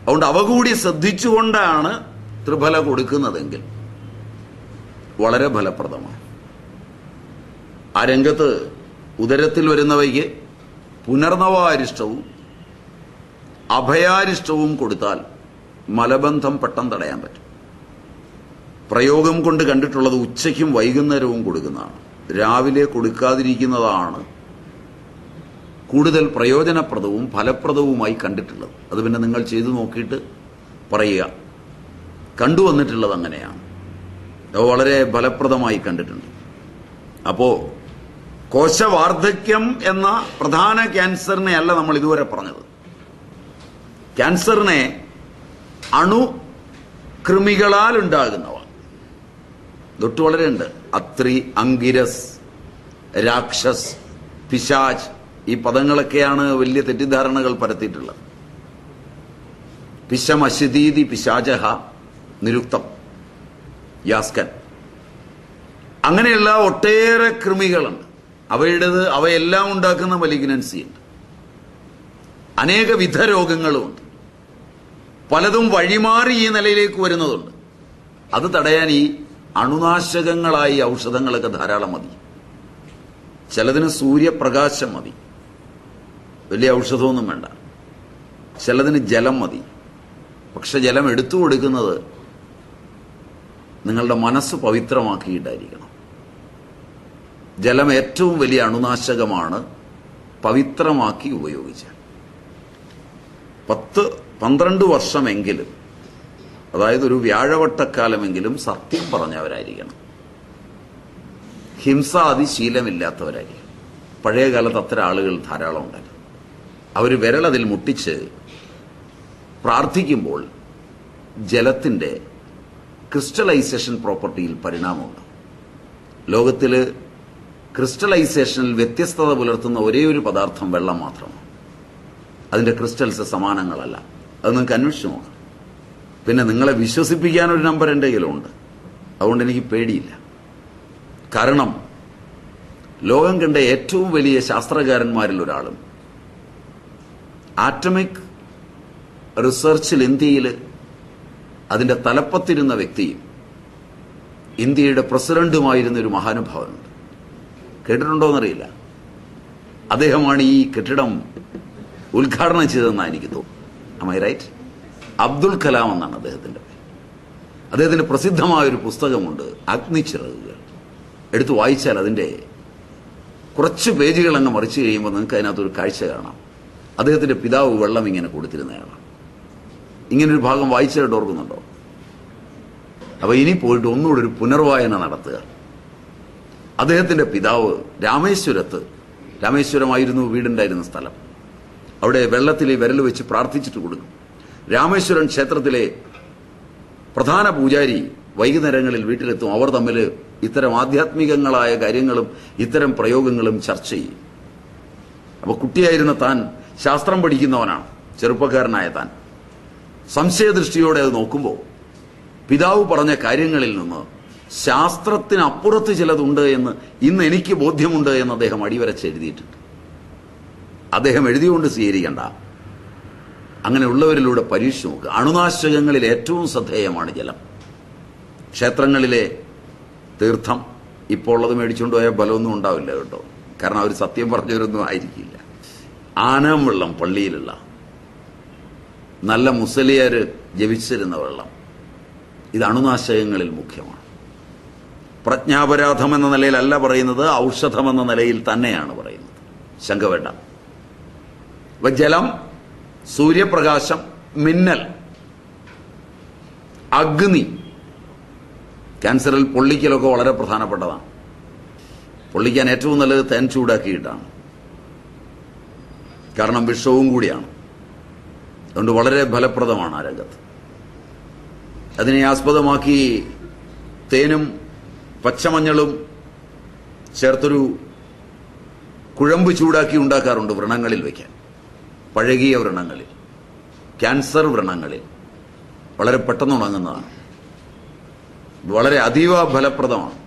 അതുകൊണ്ട് അവ കൂടി ശ്രദ്ധിച്ചുകൊണ്ടാണ് ത്രിഫല കൊടുക്കുന്നതെങ്കിൽ വളരെ ഫലപ്രദമാണ് ആ രംഗത്ത് ഉദരത്തിൽ വരുന്നവയ്ക്ക് പുനർനവാരിഷ്ടവും അഭയാരിഷ്ടവും കൊടുത്താൽ മലബന്ധം പെട്ടെന്ന് തടയാൻ പറ്റും പ്രയോഗം കൊണ്ട് കണ്ടിട്ടുള്ളത് ഉച്ചയ്ക്കും വൈകുന്നേരവും കൊടുക്കുന്നതാണ് രാവിലെ കൊടുക്കാതിരിക്കുന്നതാണ് കൂടുതൽ പ്രയോജനപ്രദവും ഫലപ്രദവുമായി കണ്ടിട്ടുള്ളത് അത് പിന്നെ നിങ്ങൾ ചെയ്തു നോക്കിയിട്ട് പറയുക കണ്ടുവന്നിട്ടുള്ളത് അങ്ങനെയാണ് അത് വളരെ ഫലപ്രദമായി കണ്ടിട്ടുണ്ട് അപ്പോ കോശവാർദ്ധക്യം എന്ന പ്രധാന ക്യാൻസറിനെ അല്ല നമ്മൾ ഇതുവരെ പറഞ്ഞത് ക്യാൻസറിനെ അണു കൃമികളാൽ ഉണ്ടാകുന്നവ തൊട്ട് വളരെ ഉണ്ട് അത്രി അങ്കിരസ് രാക്ഷസ് പിശാജ് ഈ പദങ്ങളൊക്കെയാണ് വലിയ തെറ്റിദ്ധാരണകൾ പരത്തിയിട്ടുള്ളത് പിശമശിതീതി പിശാചഹ നിരുക്തം യാസ്കൻ അങ്ങനെയുള്ള ഒട്ടേറെ കൃമികളുണ്ട് അവയുടേത് അവയെല്ലാം ഉണ്ടാക്കുന്ന മലിഗ്നൻസി ഉണ്ട് അനേക വിധ രോഗങ്ങളുമുണ്ട് പലതും വഴിമാറി ഈ നിലയിലേക്ക് വരുന്നതുണ്ട് അത് തടയാൻ ഈ അണുനാശകങ്ങളായി ഔഷധങ്ങളൊക്കെ ധാരാളം മതി ചിലതിന് സൂര്യപ്രകാശം മതി വലിയ ഔഷധമൊന്നും വേണ്ട ചിലതിന് ജലം മതി പക്ഷെ ജലം എടുത്തു കൊടുക്കുന്നത് നിങ്ങളുടെ മനസ്സ് പവിത്രമാക്കിയിട്ടായിരിക്കണം ജലം ഏറ്റവും വലിയ അണുനാശകമാണ് പവിത്രമാക്കി ഉപയോഗിച്ചാൽ പത്ത് പന്ത്രണ്ട് വർഷമെങ്കിലും അതായത് ഒരു വ്യാഴവട്ടക്കാലമെങ്കിലും സത്യം പറഞ്ഞവരായിരിക്കണം ഹിംസാദി ശീലമില്ലാത്തവരായിരിക്കും പഴയ കാലത്ത് അത്തരം ആളുകൾ ധാരാളം ഉണ്ടായിരുന്നു അവർ വിരളതിൽ മുട്ടിച്ച് പ്രാർത്ഥിക്കുമ്പോൾ ജലത്തിന്റെ ക്രിസ്റ്റലൈസേഷൻ പ്രോപ്പർട്ടിയിൽ പരിണാമമുണ്ട് ലോകത്തിൽ ക്രിസ്റ്റലൈസേഷനിൽ വ്യത്യസ്തത പുലർത്തുന്ന ഒരേ ഒരു പദാർത്ഥം വെള്ളം മാത്രമാണ് അതിന്റെ ക്രിസ്റ്റൽസ് സമാനങ്ങളല്ല അത് നിങ്ങൾക്ക് അന്വേഷിച്ചു നോക്കാം പിന്നെ നിങ്ങളെ വിശ്വസിപ്പിക്കാൻ ഒരു നമ്പർ എൻ്റെ കയ്യിലുണ്ട് അതുകൊണ്ട് എനിക്ക് പേടിയില്ല കാരണം ലോകം കണ്ട ഏറ്റവും വലിയ ശാസ്ത്രകാരന്മാരിൽ ഒരാളും ആറ്റമിക് റിസർച്ചിൽ ഇന്ത്യയിൽ അതിന്റെ തലപ്പത്തിരുന്ന വ്യക്തിയും ഇന്ത്യയുടെ പ്രസിഡന്റുമായിരുന്ന ഒരു മഹാനുഭാവനുണ്ട് കേട്ടിട്ടുണ്ടോയെന്നറിയില്ല അദ്ദേഹമാണ് ഈ കെട്ടിടം ഉദ്ഘാടനം ചെയ്തതെന്നാണ് എനിക്ക് തോന്നുന്നു ഐ റൈറ്റ് അബ്ദുൽ കലാം എന്നാണ് അദ്ദേഹത്തിന്റെ പേര് അദ്ദേഹത്തിന്റെ പ്രസിദ്ധമായ ഒരു പുസ്തകമുണ്ട് അഗ്നിച്ചിറകുകൾ എടുത്തു വായിച്ചാൽ അതിന്റെ കുറച്ച് പേജുകൾ അങ്ങ് മറിച്ചു കഴിയുമ്പോൾ നിങ്ങൾക്ക് അതിനകത്തൊരു കാഴ്ച കാണാം അദ്ദേഹത്തിന്റെ പിതാവ് വെള്ളം ഇങ്ങനെ കൊടുത്തിരുന്നയാളാണ് ഇങ്ങനൊരു ഭാഗം വായിച്ചായിട്ട് ഓർക്കുന്നുണ്ടോ അപ്പൊ ഇനി പോയിട്ട് ഒന്നുകൂടെ ഒരു പുനർവായന നടത്തുക അദ്ദേഹത്തിന്റെ പിതാവ് രാമേശ്വരത്ത് രാമേശ്വരമായിരുന്നു വീടുണ്ടായിരുന്ന സ്ഥലം അവിടെ വെള്ളത്തിൽ ഈ വിരൽ വെച്ച് പ്രാർത്ഥിച്ചിട്ട് കൊടുക്കും രാമേശ്വരൻ ക്ഷേത്രത്തിലെ പ്രധാന പൂജാരി വൈകുന്നേരങ്ങളിൽ വീട്ടിലെത്തും അവർ തമ്മിൽ ഇത്തരം ആധ്യാത്മികങ്ങളായ കാര്യങ്ങളും ഇത്തരം പ്രയോഗങ്ങളും ചർച്ച ചെയ്യും അപ്പൊ കുട്ടിയായിരുന്ന താൻ ശാസ്ത്രം പഠിക്കുന്നവനാണ് ചെറുപ്പക്കാരനായ താൻ സംശയദൃഷ്ടിയോടെ അത് നോക്കുമ്പോൾ പിതാവ് പറഞ്ഞ കാര്യങ്ങളിൽ നിന്ന് ശാസ്ത്രത്തിനപ്പുറത്ത് ചിലതുണ്ട് എന്ന് ഇന്ന് എനിക്ക് ബോധ്യമുണ്ട് എന്ന് അദ്ദേഹം അടിവരച്ച് എഴുതിയിട്ടുണ്ട് അദ്ദേഹം എഴുതിയുകൊണ്ട് സ്വീകരിക്കണ്ട അങ്ങനെയുള്ളവരിലൂടെ പരീക്ഷ നോക്കുക അണുനാശകങ്ങളിൽ ഏറ്റവും ശ്രദ്ധേയമാണ് ജലം ക്ഷേത്രങ്ങളിലെ തീർത്ഥം ഇപ്പോൾ ഉള്ളത് മേടിച്ചുകൊണ്ട് പോയാൽ ബലമൊന്നും ഉണ്ടാവില്ല കേട്ടോ കാരണം അവർ സത്യം പറഞ്ഞവരൊന്നും ആയിരിക്കില്ല ആനാം വെള്ളം പള്ളിയിലുള്ള നല്ല മുസലിയര് ജപിച്ചിരുന്ന വെള്ളം ഇത് അണുനാശകങ്ങളിൽ മുഖ്യമാണ് പ്രജ്ഞാപരാധം എന്ന നിലയിലല്ല പറയുന്നത് ഔഷധം എന്ന നിലയിൽ തന്നെയാണ് പറയുന്നത് ശങ്ക വേണ്ട അപ്പൊ ജലം സൂര്യപ്രകാശം മിന്നൽ അഗ്നി ക്യാൻസറിൽ പൊള്ളിക്കലൊക്കെ വളരെ പ്രധാനപ്പെട്ടതാണ് പൊള്ളിക്കാൻ ഏറ്റവും നല്ലത് തേൻ ചൂടാക്കിയിട്ടാണ് കാരണം വിഷവും കൂടിയാണ് അതുകൊണ്ട് വളരെ ഫലപ്രദമാണ് ആ രംഗത്ത് അതിനെ ആസ്പദമാക്കി തേനും പച്ചമഞ്ഞളും ചേർത്തൊരു കുഴമ്പ് ചൂടാക്കി ഉണ്ടാക്കാറുണ്ട് വ്രണങ്ങളിൽ വയ്ക്കാൻ പഴകിയ വ്രണങ്ങളിൽ ക്യാൻസർ വ്രണങ്ങളിൽ വളരെ പെട്ടെന്ന് ഉണങ്ങുന്നതാണ് വളരെ അതീവ ഫലപ്രദമാണ്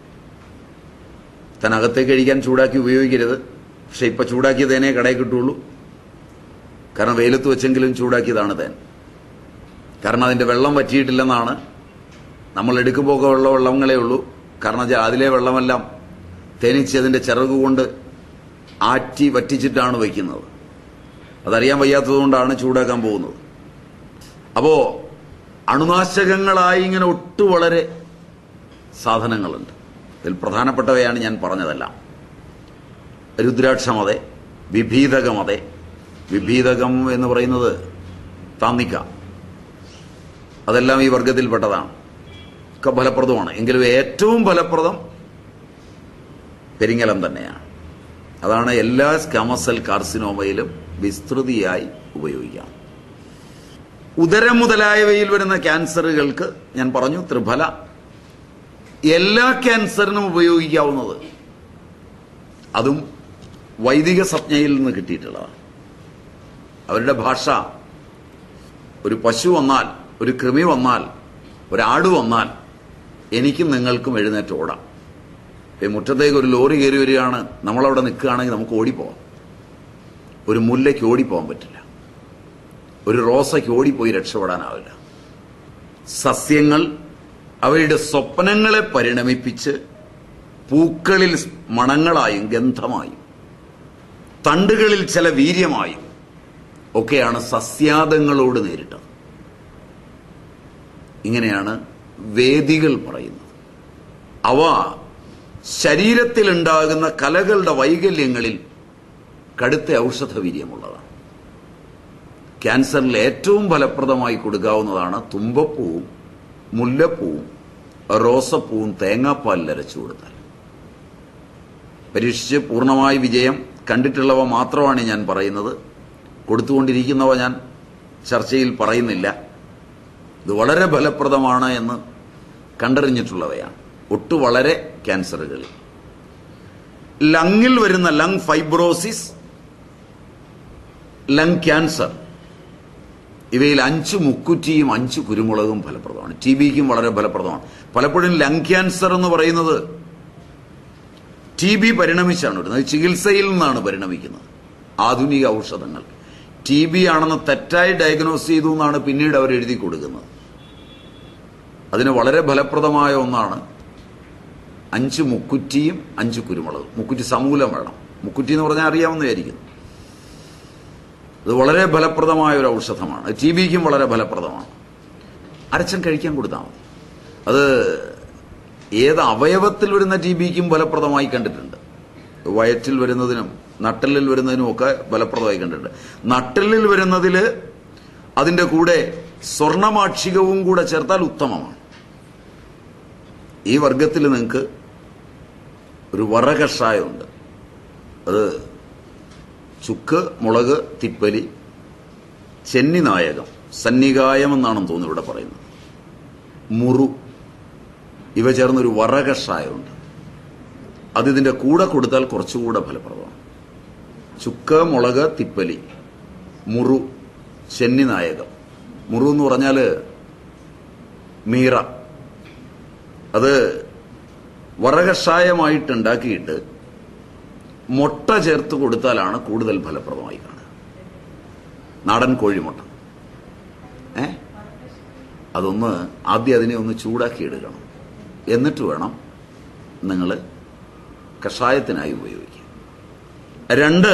താൻ അകത്തേക്ക് കഴിക്കാൻ ചൂടാക്കി ഉപയോഗിക്കരുത് പക്ഷെ ഇപ്പൊ ചൂടാക്കിയ തേനെ കടയിൽ കിട്ടുള്ളൂ കാരണം വെയിലത്ത് വെച്ചെങ്കിലും ചൂടാക്കിയതാണ് തേൻ കാരണം അതിന്റെ വെള്ളം വറ്റിയിട്ടില്ലെന്നാണ് നമ്മൾ എടുക്കുമ്പോൾ ഉള്ള വെള്ളങ്ങളേ ഉള്ളൂ കാരണം വെച്ചാൽ അതിലെ വെള്ളമെല്ലാം തേനീച്ച് അതിന്റെ ചിറക് കൊണ്ട് ആറ്റി വറ്റിച്ചിട്ടാണ് വയ്ക്കുന്നത് അതറിയാൻ വയ്യാത്തതുകൊണ്ടാണ് ചൂടാക്കാൻ പോകുന്നത് അപ്പോ അണുനാശകങ്ങളായി ഇങ്ങനെ ഒട്ടു വളരെ സാധനങ്ങളുണ്ട് ഇതിൽ പ്രധാനപ്പെട്ടവയാണ് ഞാൻ പറഞ്ഞതെല്ലാം രുദ്രാക്ഷമതെ വിഭീതകമതെ വിഭീതകം എന്ന് പറയുന്നത് താന്നിക്ക അതെല്ലാം ഈ വർഗത്തിൽപ്പെട്ടതാണ് ഒക്കെ ഫലപ്രദമാണ് എങ്കിലും ഏറ്റവും ഫലപ്രദം പെരിങ്ങലം തന്നെയാണ് അതാണ് എല്ലാ സ്കമസൽ കാർസിനോമയിലും വിസ്തൃതിയായി ഉപയോഗിക്കാം ഉദരം മുതലായവയിൽ വരുന്ന ക്യാൻസറുകൾക്ക് ഞാൻ പറഞ്ഞു ത്രിഫല എല്ലാ ക്യാൻസറിനും ഉപയോഗിക്കാവുന്നത് അതും വൈദിക സംജ്ഞയിൽ നിന്ന് കിട്ടിയിട്ടുള്ളതാണ് അവരുടെ ഭാഷ ഒരു പശു വന്നാൽ ഒരു കൃമി വന്നാൽ ഒരാട് വന്നാൽ എനിക്കും നിങ്ങൾക്കും എഴുന്നേറ്റ് ഓടാം ഈ മുറ്റത്തേക്ക് ഒരു ലോറി കയറി വരികയാണ് നമ്മളവിടെ നിൽക്കുകയാണെങ്കിൽ നമുക്ക് ഓടിപ്പോവാം ഒരു മുല്ലയ്ക്ക് ഓടിപ്പോകാൻ പറ്റില്ല ഒരു റോസയ്ക്ക് ഓടിപ്പോയി രക്ഷപ്പെടാനാവില്ല സസ്യങ്ങൾ അവയുടെ സ്വപ്നങ്ങളെ പരിണമിപ്പിച്ച് പൂക്കളിൽ മണങ്ങളായും ഗന്ധമായും തണ്ടുകളിൽ ചില വീര്യമായും ഒക്കെയാണ് സസ്യാദങ്ങളോട് നേരിട്ടത് ഇങ്ങനെയാണ് വേദികൾ പറയുന്നത് അവ ശരീരത്തിലുണ്ടാകുന്ന കലകളുടെ വൈകല്യങ്ങളിൽ കടുത്ത ഔഷധവീര്യമുള്ളതാണ് ക്യാൻസറിൽ ഏറ്റവും ഫലപ്രദമായി കൊടുക്കാവുന്നതാണ് തുമ്പപ്പൂവും മുല്ലപ്പൂവും റോസപ്പൂവും തേങ്ങാപ്പാലിൽ അരച്ചു കൊടുത്താൽ പരീക്ഷിച്ച് പൂർണ്ണമായി വിജയം കണ്ടിട്ടുള്ളവ മാത്രമാണ് ഞാൻ പറയുന്നത് കൊടുത്തുകൊണ്ടിരിക്കുന്നവ ഞാൻ ചർച്ചയിൽ പറയുന്നില്ല ഇത് വളരെ ഫലപ്രദമാണ് എന്ന് കണ്ടറിഞ്ഞിട്ടുള്ളവയാണ് ഒട്ടു വളരെ ക്യാൻസറുകളിൽ ലങ്ങിൽ വരുന്ന ലങ് ഫൈബ്രോസിസ് ലങ് ക്യാൻസർ ഇവയിൽ അഞ്ച് മുക്കുറ്റിയും അഞ്ച് കുരുമുളകും ഫലപ്രദമാണ് ടി ബിക്കും വളരെ ഫലപ്രദമാണ് പലപ്പോഴും ലങ് ക്യാൻസർ എന്ന് പറയുന്നത് ടി ബി പരിണമിച്ചാണ് വരുന്നത് ചികിത്സയിൽ നിന്നാണ് പരിണമിക്കുന്നത് ആധുനിക ഔഷധങ്ങൾ ടി ബി ആണെന്ന് തെറ്റായി ഡയഗ്നോസ് ചെയ്തു എന്നാണ് പിന്നീട് അവർ എഴുതി കൊടുക്കുന്നത് അതിന് വളരെ ഫലപ്രദമായ ഒന്നാണ് അഞ്ച് മുക്കുറ്റിയും അഞ്ച് കുരുമുളകും മുക്കുറ്റി സമൂലം വേണം മുക്കുറ്റി എന്ന് പറഞ്ഞാൽ അറിയാവുന്നതായിരിക്കുന്നു അത് വളരെ ഫലപ്രദമായ ഒരു ഔഷധമാണ് ടി ബിക്കും വളരെ ഫലപ്രദമാണ് അരച്ചൻ കഴിക്കാൻ കൊടുത്താൽ മതി അത് ഏത് അവയവത്തിൽ വരുന്ന ടി ബിക്കും ഫലപ്രദമായി കണ്ടിട്ടുണ്ട് വയറ്റിൽ വരുന്നതിനും നട്ടലിൽ വരുന്നതിനും ഒക്കെ ഫലപ്രദമായി കണ്ടിട്ടുണ്ട് നട്ടലിൽ വരുന്നതിൽ അതിന്റെ കൂടെ സ്വർണമാക്ഷികവും കൂടെ ചേർത്താൽ ഉത്തമമാണ് ഈ വർഗത്തിൽ നിങ്ങൾക്ക് ഒരു വറകഷായമുണ്ട് അത് ചുക്ക് മുളക് തിപ്പലി ചെന്നി നായകം സന്നികായം എന്നാണെന്ന് തോന്നുന്നു ഇവിടെ പറയുന്നത് മുറു ഇവ ചേർന്നൊരു വറകഷായമുണ്ട് അത് ഇതിന്റെ കൂടെ കൊടുത്താൽ കുറച്ചുകൂടെ ഫലപ്രദമാണ് ചുക്ക് മുളക് തിപ്പലി മുറു ചെന്നി നായകം മുറു എന്ന് പറഞ്ഞാൽ മീറ അത് വറകഷായമായിട്ടുണ്ടാക്കിയിട്ട് മുട്ട ചേർത്ത് കൊടുത്താലാണ് കൂടുതൽ ഫലപ്രദമായി കാണുക നാടൻ കോഴിമുട്ട ഏ അതൊന്ന് ആദ്യം അതിനെ ഒന്ന് ചൂടാക്കി എടുക്കണം എന്നിട്ട് വേണം നിങ്ങൾ കഷായത്തിനായി ഉപയോഗിക്കുക രണ്ട്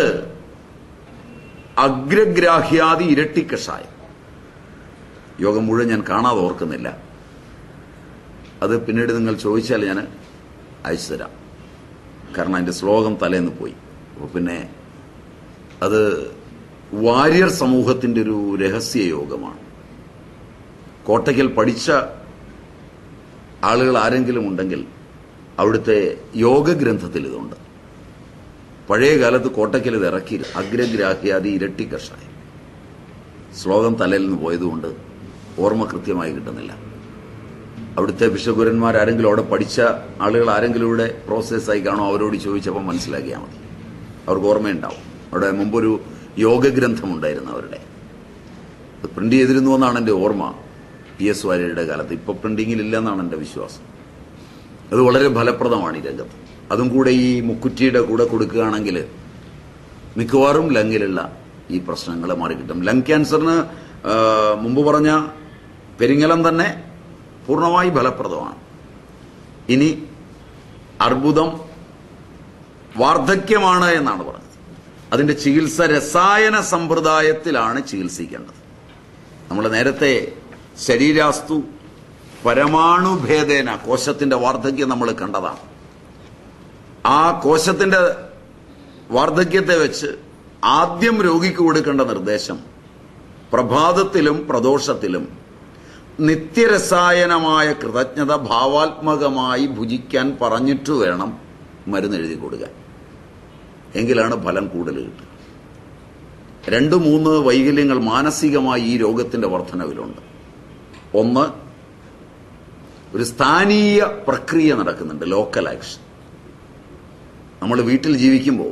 അഗ്രഗ്രാഹ്യാദി ഇരട്ടി കഷായം യോഗം മുഴുവൻ ഞാൻ കാണാതെ ഓർക്കുന്നില്ല അത് പിന്നീട് നിങ്ങൾ ചോദിച്ചാൽ ഞാൻ അയച്ചു തരാം കാരണം അതിന്റെ ശ്ലോകം തലേന്ന് പോയി അപ്പോൾ പിന്നെ അത് വാര്യർ സമൂഹത്തിന്റെ ഒരു രഹസ്യ യോഗമാണ് കോട്ടയ്ക്കൽ പഠിച്ച ആളുകൾ ആരെങ്കിലും ഉണ്ടെങ്കിൽ അവിടുത്തെ യോഗ ഗ്രന്ഥത്തിൽ ഇതുണ്ട് പഴയ കാലത്ത് കോട്ടയ്ക്കൽ ഇത് ഇറക്കി അഗ്രഗ്രാഹ്യാദി ഇരട്ടി കഷായം ശ്ലോകം തലയിൽ നിന്ന് പോയതുകൊണ്ട് ഓർമ്മ കൃത്യമായി കിട്ടുന്നില്ല അവിടുത്തെ ബിഷഗുരന്മാർ ആരെങ്കിലും അവിടെ പഠിച്ച ആളുകൾ ആരെങ്കിലും ഇവിടെ പ്രോസസ്സായി കാണോ അവരോട് ചോദിച്ചപ്പോൾ മനസ്സിലാക്കിയാൽ മതി അവർക്ക് ഓർമ്മയുണ്ടാവും അവിടെ മുമ്പൊരു യോഗ ഗ്രന്ഥമുണ്ടായിരുന്നു അവരുടെ അത് പ്രിന്റ് ചെയ്തിരുന്നു എന്നാണ് എൻ്റെ ഓർമ്മ പി എസ് വാര്യരുടെ കാലത്ത് ഇപ്പോൾ പ്രിന്റിങ്ങിൽ ഇല്ലെന്നാണ് എൻ്റെ വിശ്വാസം അത് വളരെ ഫലപ്രദമാണ് ഈ രംഗത്ത് അതും കൂടെ ഈ മുക്കുറ്റിയുടെ കൂടെ കൊടുക്കുകയാണെങ്കിൽ മിക്കവാറും ലങ്ങിലുള്ള ഈ പ്രശ്നങ്ങൾ മാറിക്കിട്ടും ലങ് ക്യാൻസറിന് ആ, മുമ്പ് പറഞ്ഞ പെരിങ്ങലം തന്നെ പൂർണ്ണമായി ഫലപ്രദമാണ് ഇനി അർബുദം വാർദ്ധക്യമാണ് എന്നാണ് പറഞ്ഞത് അതിന്റെ ചികിത്സ രസായന സമ്പ്രദായത്തിലാണ് ചികിത്സിക്കേണ്ടത് നമ്മൾ നേരത്തെ ശരീരാസ്തു പരമാണുഭേദേന കോശത്തിന്റെ വാർദ്ധക്യം നമ്മൾ കണ്ടതാണ് ആ കോശത്തിന്റെ വാർദ്ധക്യത്തെ വെച്ച് ആദ്യം രോഗിക്ക് കൊടുക്കേണ്ട നിർദ്ദേശം പ്രഭാതത്തിലും പ്രദോഷത്തിലും നിത്യരസായനമായ കൃതജ്ഞത ഭാവാത്മകമായി ഭുജിക്കാൻ പറഞ്ഞിട്ട് വേണം മരുന്ന് എഴുതി കൊടുക്കാൻ എങ്കിലാണ് ഫലം കൂടുതൽ കിട്ടുക രണ്ട് മൂന്ന് വൈകല്യങ്ങൾ മാനസികമായി ഈ രോഗത്തിന്റെ വർധനവിലുണ്ട് ഒന്ന് ഒരു സ്ഥാനീയ പ്രക്രിയ നടക്കുന്നുണ്ട് ലോക്കൽ ആക്ഷൻ നമ്മൾ വീട്ടിൽ ജീവിക്കുമ്പോൾ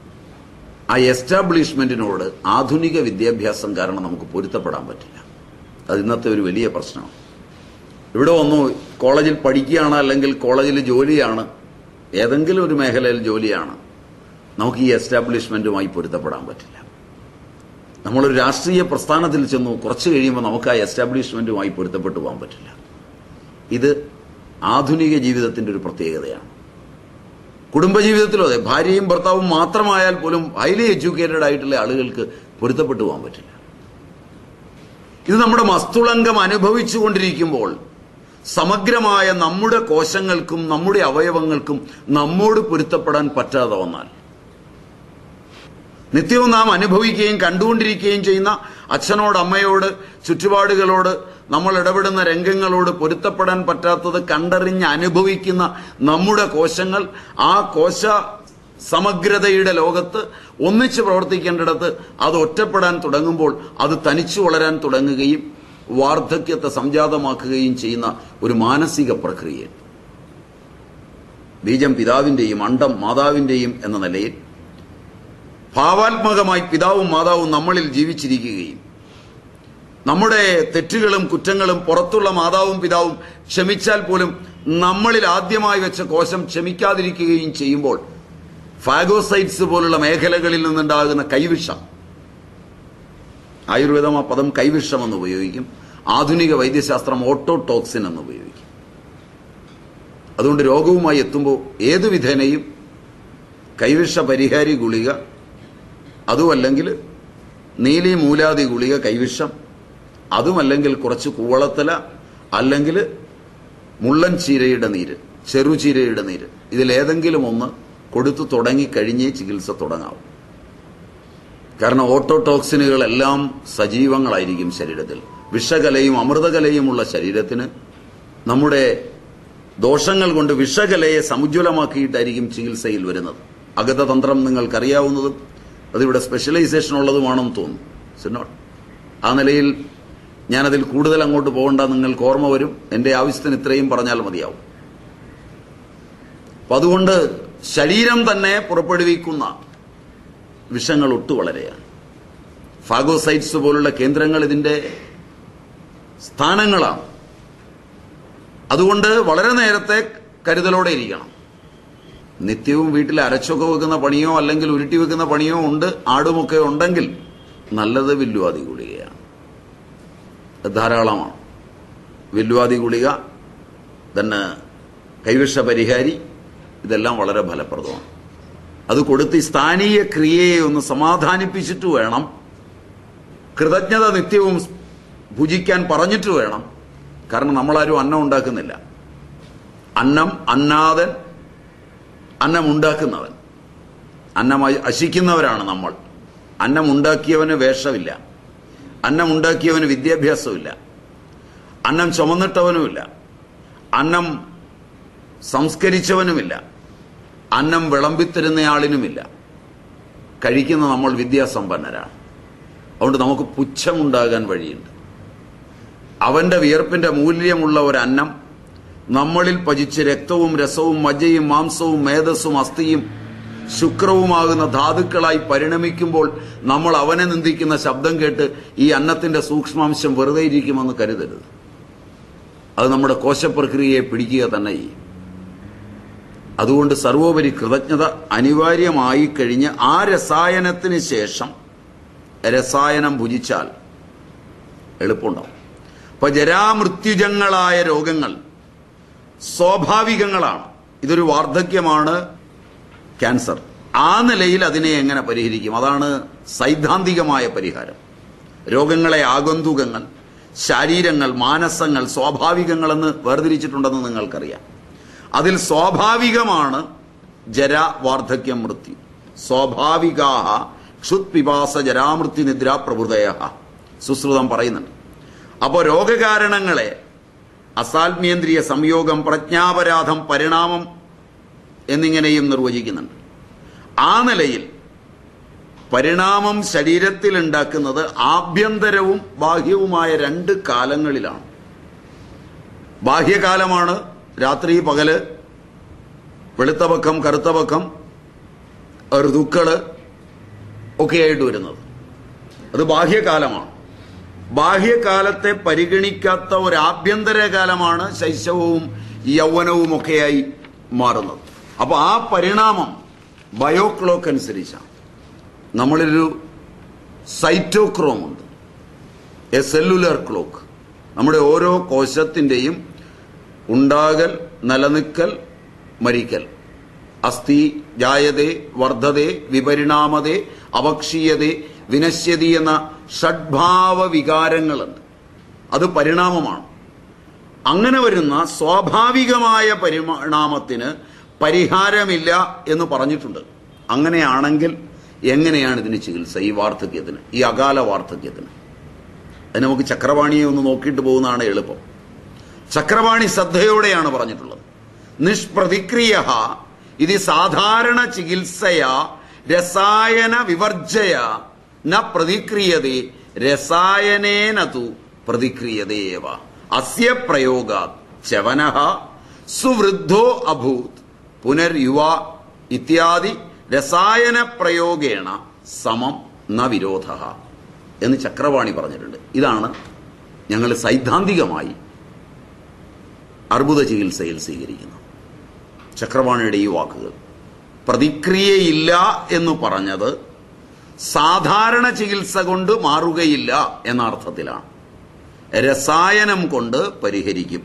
ആ എസ്റ്റാബ്ലിഷ്മെന്റിനോട് ആധുനിക വിദ്യാഭ്യാസം കാരണം നമുക്ക് പൊരുത്തപ്പെടാൻ പറ്റില്ല അത് ഇന്നത്തെ ഒരു വലിയ പ്രശ്നമാണ് ഇവിടെ വന്നു കോളേജിൽ പഠിക്കുകയാണ് അല്ലെങ്കിൽ കോളേജിൽ ജോലിയാണ് ഏതെങ്കിലും ഒരു മേഖലയിൽ ജോലിയാണ് നമുക്ക് ഈ എസ്റ്റാബ്ലിഷ്മെന്റുമായി പൊരുത്തപ്പെടാൻ പറ്റില്ല നമ്മളൊരു രാഷ്ട്രീയ പ്രസ്ഥാനത്തിൽ ചെന്നു കുറച്ച് കഴിയുമ്പോൾ നമുക്ക് ആ എസ്റ്റാബ്ലിഷ്മെന്റുമായി പൊരുത്തപ്പെട്ടു പോകാൻ പറ്റില്ല ഇത് ആധുനിക ജീവിതത്തിന്റെ ഒരു പ്രത്യേകതയാണ് കുടുംബജീവിതത്തിലോ അതെ ഭാര്യയും ഭർത്താവും മാത്രമായാൽ പോലും ഹൈലി എഡ്യൂക്കേറ്റഡ് ആയിട്ടുള്ള ആളുകൾക്ക് പൊരുത്തപ്പെട്ടു പോകാൻ പറ്റില്ല ഇത് നമ്മുടെ മസ്തുളങ്കം അനുഭവിച്ചുകൊണ്ടിരിക്കുമ്പോൾ സമഗ്രമായ നമ്മുടെ കോശങ്ങൾക്കും നമ്മുടെ അവയവങ്ങൾക്കും നമ്മോട് പൊരുത്തപ്പെടാൻ പറ്റാതെ വന്നാൽ നിത്യവും നാം അനുഭവിക്കുകയും കണ്ടുകൊണ്ടിരിക്കുകയും ചെയ്യുന്ന അച്ഛനോട് അമ്മയോട് ചുറ്റുപാടുകളോട് നമ്മൾ ഇടപെടുന്ന രംഗങ്ങളോട് പൊരുത്തപ്പെടാൻ പറ്റാത്തത് കണ്ടറിഞ്ഞ് അനുഭവിക്കുന്ന നമ്മുടെ കോശങ്ങൾ ആ കോശ സമഗ്രതയുടെ ലോകത്ത് ഒന്നിച്ച് പ്രവർത്തിക്കേണ്ടിടത്ത് അത് ഒറ്റപ്പെടാൻ തുടങ്ങുമ്പോൾ അത് തനിച്ചു വളരാൻ തുടങ്ങുകയും വാർദ്ധക്യത്തെ സംജാതമാക്കുകയും ചെയ്യുന്ന ഒരു മാനസിക പ്രക്രിയ ബീജം പിതാവിന്റെയും അണ്ടം മാതാവിന്റെയും എന്ന നിലയിൽ ഭാവാത്മകമായി പിതാവും മാതാവും നമ്മളിൽ ജീവിച്ചിരിക്കുകയും നമ്മുടെ തെറ്റുകളും കുറ്റങ്ങളും പുറത്തുള്ള മാതാവും പിതാവും ക്ഷമിച്ചാൽ പോലും നമ്മളിൽ ആദ്യമായി വെച്ച കോശം ക്ഷമിക്കാതിരിക്കുകയും ചെയ്യുമ്പോൾ ഫാഗോസൈറ്റ്സ് പോലുള്ള മേഖലകളിൽ നിന്നുണ്ടാകുന്ന കൈവിഷം ആയുർവേദം ആ പദം കൈവിഷം എന്ന് ഉപയോഗിക്കും ആധുനിക വൈദ്യശാസ്ത്രം ഓട്ടോടോക്സിൻ എന്ന് ഉപയോഗിക്കും അതുകൊണ്ട് രോഗവുമായി എത്തുമ്പോൾ ഏതു വിധേനയും കൈവിഷ പരിഹാരി ഗുളിക അതുമല്ലെങ്കിൽ നീലി മൂലാതി ഗുളിക കൈവിഷം അതുമല്ലെങ്കിൽ കുറച്ച് കൂവളത്തല അല്ലെങ്കിൽ മുള്ളൻ ചീരയുടെ നീര് ചെറുചീരയുടെ നീര് ഇതിലേതെങ്കിലും ഒന്ന് കൊടുത്തു തുടങ്ങിക്കഴിഞ്ഞേ ചികിത്സ തുടങ്ങാവും കാരണം ഓട്ടോടോക്സിനുകളെല്ലാം സജീവങ്ങളായിരിക്കും ശരീരത്തിൽ വിഷകലയും അമൃതകലയുമുള്ള ശരീരത്തിന് നമ്മുടെ ദോഷങ്ങൾ കൊണ്ട് വിഷകലയെ സമുജ്വലമാക്കിയിട്ടായിരിക്കും ചികിത്സയിൽ വരുന്നത് അഗതതന്ത്രം നിങ്ങൾക്കറിയാവുന്നതും അതിവിടെ സ്പെഷ്യലൈസേഷൻ ഉള്ളതുമാണെന്ന് തോന്നുന്നു ഇറ്റ്സ് നോട്ട് ആ നിലയിൽ ഞാനതിൽ കൂടുതൽ അങ്ങോട്ട് പോകേണ്ട നിങ്ങൾക്ക് ഓർമ്മ വരും എന്റെ ആവശ്യത്തിന് ഇത്രയും പറഞ്ഞാൽ മതിയാവും അപ്പൊ അതുകൊണ്ട് ശരീരം തന്നെ പുറപ്പെടുവിക്കുന്ന വിഷങ്ങൾ ഒട്ടു വളരെയാണ് ഫാഗോസൈറ്റ്സ് പോലുള്ള കേന്ദ്രങ്ങൾ ഇതിന്റെ സ്ഥാനങ്ങളാണ് അതുകൊണ്ട് വളരെ നേരത്തെ കരുതലോടെ ഇരിക്കണം നിത്യവും വീട്ടിൽ അരച്ചൊക്കെ വെക്കുന്ന പണിയോ അല്ലെങ്കിൽ ഉരുട്ടി വെക്കുന്ന പണിയോ ഉണ്ട് ആടുമൊക്കെ ഉണ്ടെങ്കിൽ നല്ലത് വില്ലുവാതി ഗുളികയാണ് അത് ധാരാളമാണ് വില്ലുവാതി ഗുളിക തന്നെ കൈവിഷ പരിഹാരി ഇതെല്ലാം വളരെ ഫലപ്രദമാണ് അത് കൊടുത്ത് ഈ സ്ഥാനീയ ക്രിയയെ ഒന്ന് സമാധാനിപ്പിച്ചിട്ട് വേണം കൃതജ്ഞത നിത്യവും ഭുജിക്കാൻ പറഞ്ഞിട്ട് വേണം കാരണം നമ്മളാരും അന്നം ഉണ്ടാക്കുന്നില്ല അന്നം അന്നാദൻ അന്നം ഉണ്ടാക്കുന്നവൻ അന്നം അശിക്കുന്നവരാണ് നമ്മൾ അന്നം ഉണ്ടാക്കിയവന് വേഷമില്ല അന്നം ഉണ്ടാക്കിയവന് വിദ്യാഭ്യാസമില്ല അന്നം ചുമന്നിട്ടവനുമില്ല അന്നം സംസ്കരിച്ചവനുമില്ല അന്നം വിളമ്പിത്തരുന്നയാളിനുമില്ല കഴിക്കുന്ന നമ്മൾ വിദ്യാസമ്പന്നരാണ് അതുകൊണ്ട് നമുക്ക് പുച്ഛമുണ്ടാകാൻ വഴിയുണ്ട് അവന്റെ വിയർപ്പിന്റെ മൂല്യമുള്ള ഒരു അന്നം നമ്മളിൽ പതിച്ച് രക്തവും രസവും മജ്ജയും മാംസവും മേധസ്സും അസ്ഥിയും ശുക്രവുമാകുന്ന ധാതുക്കളായി പരിണമിക്കുമ്പോൾ നമ്മൾ അവനെ നിന്ദിക്കുന്ന ശബ്ദം കേട്ട് ഈ അന്നത്തിന്റെ സൂക്ഷ്മാംശം വെറുതെ ഇരിക്കുമെന്ന് കരുതരുത് അത് നമ്മുടെ കോശപ്രക്രിയയെ പിടിക്കുക തന്നെ ചെയ്യും അതുകൊണ്ട് സർവോപരി കൃതജ്ഞത അനിവാര്യമായി കഴിഞ്ഞ് ആ രസായനത്തിന് ശേഷം രസായനം ഭുജിച്ചാൽ എളുപ്പമുണ്ടാവും ഇപ്പൊ ജരാമൃത്യുജങ്ങളായ രോഗങ്ങൾ സ്വാഭാവികങ്ങളാണ് ഇതൊരു വാർദ്ധക്യമാണ് ക്യാൻസർ ആ നിലയിൽ അതിനെ എങ്ങനെ പരിഹരിക്കും അതാണ് സൈദ്ധാന്തികമായ പരിഹാരം രോഗങ്ങളെ ആഗന്തുകങ്ങൾ ശാരീരങ്ങൾ മാനസങ്ങൾ സ്വാഭാവികങ്ങളെന്ന് വേർതിരിച്ചിട്ടുണ്ടെന്ന് നിങ്ങൾക്കറിയാം അതിൽ സ്വാഭാവികമാണ് ജര വാർദ്ധക്യം മൃത്യു സ്വാഭാവികാഹ ക്ഷുത്പിപാസ ജരാമൃത്യു നിദ്ര പ്രഭൃതയ സുശ്രുതം പറയുന്നുണ്ട് അപ്പോൾ രോഗകാരണങ്ങളെ അസാൽമ്യേന്ദ്രിയ സംയോഗം പ്രജ്ഞാപരാധം പരിണാമം എന്നിങ്ങനെയും നിർവചിക്കുന്നുണ്ട് ആ നിലയിൽ പരിണാമം ശരീരത്തിൽ ഉണ്ടാക്കുന്നത് ആഭ്യന്തരവും ബാഹ്യവുമായ രണ്ട് കാലങ്ങളിലാണ് ബാഹ്യകാലമാണ് രാത്രി പകല് വെളുത്ത പക്കം കറുത്ത പക്കം ഋതുക്കള് ഒക്കെയായിട്ട് വരുന്നത് അത് ബാഹ്യകാലമാണ് ബാഹ്യകാലത്തെ പരിഗണിക്കാത്ത ഒരു ആഭ്യന്തര കാലമാണ് ശൈശവവും യൗവനവും ഒക്കെയായി മാറുന്നത് അപ്പോൾ ആ പരിണാമം ബയോക്ലോക്ക് അനുസരിച്ചാണ് നമ്മളിലൊരു സൈറ്റോക്രോം ഉണ്ട് എ സെല്ലുലർ ക്ലോക്ക് നമ്മുടെ ഓരോ കോശത്തിൻ്റെയും ഉണ്ടാകൽ നിലനിൽക്കൽ മരിക്കൽ അസ്ഥി ജായതേ വർദ്ധതേ വിപരിണാമതേ അപക്ഷീയതേ വിനശ്യതി എന്ന ഷഡ്ഭാവ വികാരങ്ങളുണ്ട് അത് പരിണാമമാണ് അങ്ങനെ വരുന്ന സ്വാഭാവികമായ പരിണാമത്തിന് പരിഹാരമില്ല എന്ന് പറഞ്ഞിട്ടുണ്ട് അങ്ങനെയാണെങ്കിൽ എങ്ങനെയാണ് ഇതിന് ചികിത്സ ഈ വാർദ്ധക്യത്തിന് ഈ അകാല വാർദ്ധക്യത്തിന് അത് നമുക്ക് ചക്രവാണിയെ ഒന്ന് നോക്കിയിട്ട് പോകുന്നതാണ് എളുപ്പം ചക്രവാണി ശ്രദ്ധയോടെയാണ് പറഞ്ഞിട്ടുള്ളത് നിഷ്പ്രതിക്രിയ ഇത് സാധാരണ ചികിത്സയ രസായന വിവർജയ ന പ്രതിക്രിയതേ രസായനേനതു പ്രതിക്രിയതേവ അസ്യ പ്രയോഗ ചവന സുവൃദ്ധോ അഭൂത് പുനർയുവ ഇത്യാദി രസായന പ്രയോഗേണ സമം ന വിരോധ എന്ന് ചക്രവാണി പറഞ്ഞിട്ടുണ്ട് ഇതാണ് ഞങ്ങൾ സൈദ്ധാന്തികമായി അർബുദ ചികിത്സയിൽ സ്വീകരിക്കുന്നത് ചക്രവാണിയുടെ ഈ വാക്കുകൾ പ്രതിക്രിയയില്ല എന്ന് പറഞ്ഞത് സാധാരണ ചികിത്സ കൊണ്ട് മാറുകയില്ല എന്ന അർത്ഥത്തിലാണ് രസായനം കൊണ്ട് പരിഹരിക്കും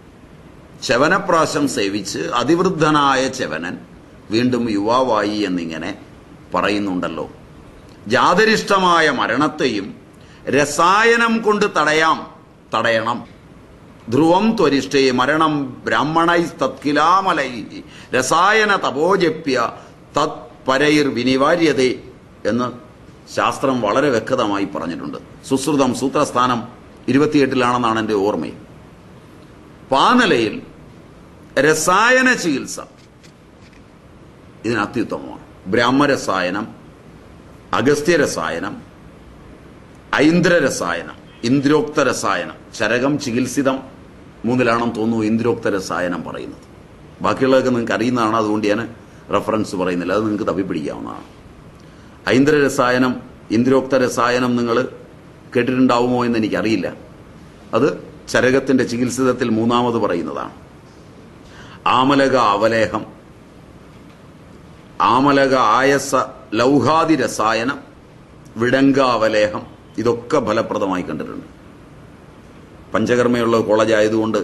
ചവനപ്രാശം സേവിച്ച് അതിവൃദ്ധനായ ചവനൻ വീണ്ടും യുവാവായി എന്നിങ്ങനെ പറയുന്നുണ്ടല്ലോ ജാതരിഷ്ടമായ മരണത്തെയും രസായനം കൊണ്ട് തടയാം തടയണം ധ്രുവം ത്വരിഷ്ടേ മരണം ബ്രാഹ്മണൈ തത്കിലാമലൈ രസായന തപോജപ്യ തത് പരൈർ വിനിവാര്യതേ എന്ന് ശാസ്ത്രം വളരെ വ്യക്തമായി പറഞ്ഞിട്ടുണ്ട് സുശ്രുതം സൂത്രസ്ഥാനം ഇരുപത്തിയെട്ടിലാണെന്നാണ് എൻ്റെ ഓർമ്മയും അപ്പൊ ആ നിലയിൽ രസായന ചികിത്സ ഇതിന് അത്യുത്തമമാണ് ബ്രാഹ്മരസായനം അഗസ്ത്യരസായനം ഐന്ദ്രരസായനം ഇന്ദ്രോക്ത രസായനം ചരകം ചികിത്സിതം മൂന്നിലാണെന്ന് തോന്നുന്നു ഇന്ദ്രോക്ത രസായനം പറയുന്നത് ബാക്കിയുള്ളതൊക്കെ നിങ്ങൾക്ക് അറിയുന്നതാണ് അതുകൊണ്ട് ഞാൻ റെഫറൻസ് പറയുന്നില്ല അത് നിങ്ങൾക്ക് തപ്പിപ്പിടിക്കാവുന്നതാണ് ഐന്ദ്ര രസായനം ഇന്ദ്രോക്ത രസായനം നിങ്ങൾ കേട്ടിട്ടുണ്ടാവുമോ എന്ന് എനിക്കറിയില്ല അത് ചരകത്തിന്റെ ചികിത്സിതത്തിൽ മൂന്നാമത് പറയുന്നതാണ് ആമലക അവലേഹം ആമലക ആയസ ലൗഹാദി രസായനം വിടങ്ക അവലേഹം ഇതൊക്കെ ഫലപ്രദമായി കണ്ടിട്ടുണ്ട് പഞ്ചകർമ്മയുള്ള കോളേജ് ആയതുകൊണ്ട്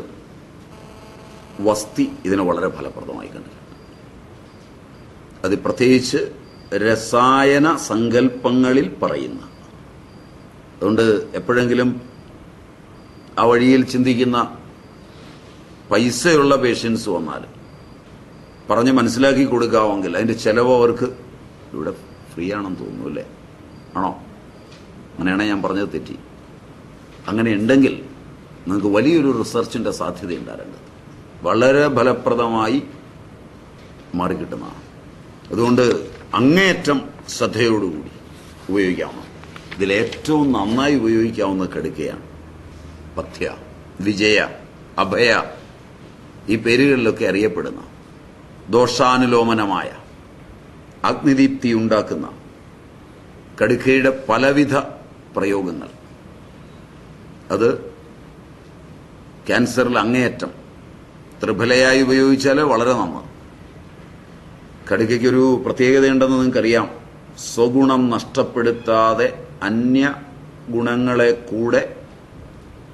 വസ്തി ഇതിന് വളരെ ഫലപ്രദമായി കണ്ടിട്ടുണ്ട് അത് പ്രത്യേകിച്ച് രസായന സങ്കല്പങ്ങളിൽ പറയുന്ന അതുകൊണ്ട് എപ്പോഴെങ്കിലും ആ വഴിയിൽ ചിന്തിക്കുന്ന പൈസയുള്ള പേഷ്യൻസ് വന്നാൽ പറഞ്ഞ് മനസ്സിലാക്കി കൊടുക്കാമെങ്കിൽ അതിന്റെ ചെലവ് അവർക്ക് ഇവിടെ ഫ്രീ ആണെന്ന് തോന്നുന്നു അല്ലേ ആണോ അങ്ങനെയാണ് ഞാൻ പറഞ്ഞത് തെറ്റി അങ്ങനെ ഉണ്ടെങ്കിൽ നിങ്ങൾക്ക് വലിയൊരു റിസർച്ചിന്റെ സാധ്യത ഉണ്ടാകേണ്ടത് വളരെ ഫലപ്രദമായി മാറിക്കിട്ടുന്നതാണ് അതുകൊണ്ട് അങ്ങേയറ്റം ശ്രദ്ധയോടുകൂടി ഉപയോഗിക്കാവുന്ന ഇതിലേറ്റവും നന്നായി ഉപയോഗിക്കാവുന്ന കടുക്കയാണ് പഥ്യ വിജയ അഭയ ഈ പേരുകളിലൊക്കെ അറിയപ്പെടുന്ന ദോഷാനുലോമനമായ അഗ്നിദീപ്തി ഉണ്ടാക്കുന്ന കടുക്കയുടെ പലവിധ പ്രയോഗങ്ങൾ അത് ക്യാൻസറിൽ അങ്ങേയറ്റം ത്രിഫലയായി ഉപയോഗിച്ചാൽ വളരെ നന്ന് കടുക്കയ്ക്കൊരു പ്രത്യേകതയുണ്ടെന്ന് നിങ്ങൾക്കറിയാം സ്വഗുണം നഷ്ടപ്പെടുത്താതെ അന്യ ഗുണങ്ങളെ കൂടെ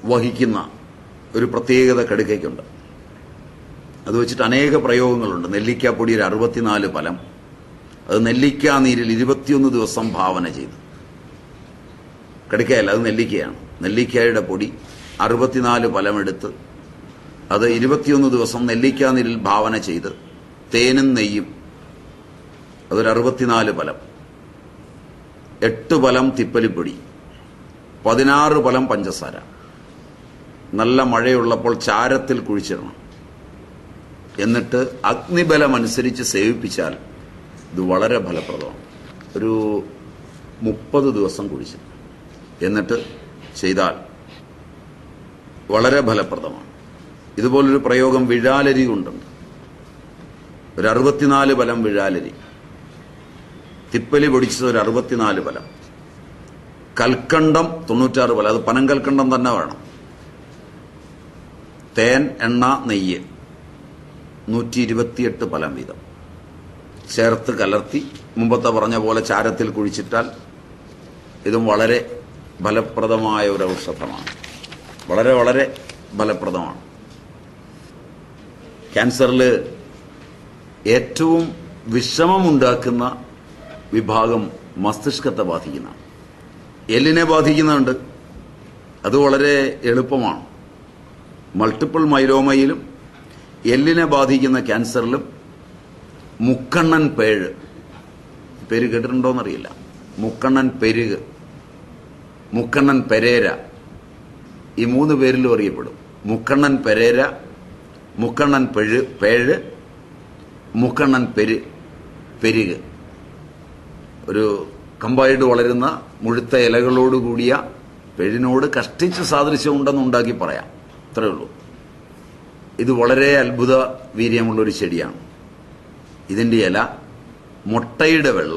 വഹിക്കുന്ന ഒരു പ്രത്യേകത കടുക്കയ്ക്കുണ്ട് അത് വെച്ചിട്ട് അനേക പ്രയോഗങ്ങളുണ്ട് നെല്ലിക്കാപ്പൊടി ഒരു അറുപത്തിനാല് ഫലം അത് നെല്ലിക്കാ നീരിൽ ഇരുപത്തിയൊന്ന് ദിവസം ഭാവന ചെയ്തു കടുക്കയല്ല അത് നെല്ലിക്കയാണ് നെല്ലിക്കായുടെ പൊടി അറുപത്തിനാല് ഫലമെടുത്ത് അത് ഇരുപത്തിയൊന്ന് ദിവസം നെല്ലിക്കാ നീരിൽ ഭാവന ചെയ്ത് തേനും നെയ്യും അതൊരു അറുപത്തിനാല് ഫലം എട്ട് ഫലം തിപ്പലിപ്പൊടി പതിനാറ് ഫലം പഞ്ചസാര നല്ല മഴയുള്ളപ്പോൾ ചാരത്തിൽ കുഴിച്ചിടണം എന്നിട്ട് അഗ്നിബലം അനുസരിച്ച് സേവിപ്പിച്ചാൽ ഇത് വളരെ ഫലപ്രദമാണ് ഒരു മുപ്പത് ദിവസം കുഴിച്ച് എന്നിട്ട് ചെയ്താൽ വളരെ ഫലപ്രദമാണ് ഇതുപോലൊരു പ്രയോഗം വിഴാലരി കൊണ്ടുണ്ട് ഒരു അറുപത്തിനാല് ഫലം വിഴാലരി തിപ്പലി പൊടിച്ചത് ഒരു അറുപത്തിനാല് ഫലം കൽക്കണ്ടം തൊണ്ണൂറ്റാറ് ഫലം അത് പനങ്കൽക്കണ്ടം തന്നെ വേണം തേൻ എണ്ണ നെയ്യ് നൂറ്റി ഇരുപത്തിയെട്ട് ഫലം വീതം ചേർത്ത് കലർത്തി മുമ്പത്തെ പറഞ്ഞ പോലെ ചാരത്തിൽ കുഴിച്ചിട്ടാൽ ഇതും വളരെ ഫലപ്രദമായ ഒരു ഔഷധമാണ് വളരെ വളരെ ഫലപ്രദമാണ് ക്യാൻസറിൽ ഏറ്റവും വിഷമമുണ്ടാക്കുന്ന വിഭാഗം മസ്തിഷ്കത്തെ ബാധിക്കുന്ന എല്ലിനെ ബാധിക്കുന്നുണ്ട് അത് വളരെ എളുപ്പമാണ് മൾട്ടിപ്പിൾ മൈലോമയിലും എല്ലിനെ ബാധിക്കുന്ന ക്യാൻസറിലും മുക്കണ്ണൻ പേഴ് പേര് കേട്ടിട്ടുണ്ടോന്നറിയില്ല മുക്കണ്ണൻ പെരുക് മുക്കണ്ണൻ പെരേര ഈ മൂന്ന് പേരിലും അറിയപ്പെടും മുക്കണ്ണൻ പെരേര മുക്കണ്ണൻ പെഴ് പേഴ് മുക്കണ്ണൻ പെര് പെരുക് ഒരു കമ്പായിട്ട് വളരുന്ന മുഴുത്ത ഇലകളോട് കൂടിയ പെഴിനോട് കഷ്ടിച്ച് സാദൃശ്യമുണ്ടെന്ന് ഉണ്ടാക്കി പറയാം അത്രയേ ഉള്ളൂ ഇത് വളരെ അത്ഭുത വീര്യമുള്ള ഒരു ചെടിയാണ് ഇതിന്റെ ഇല മുട്ടയുടെ വെള്ള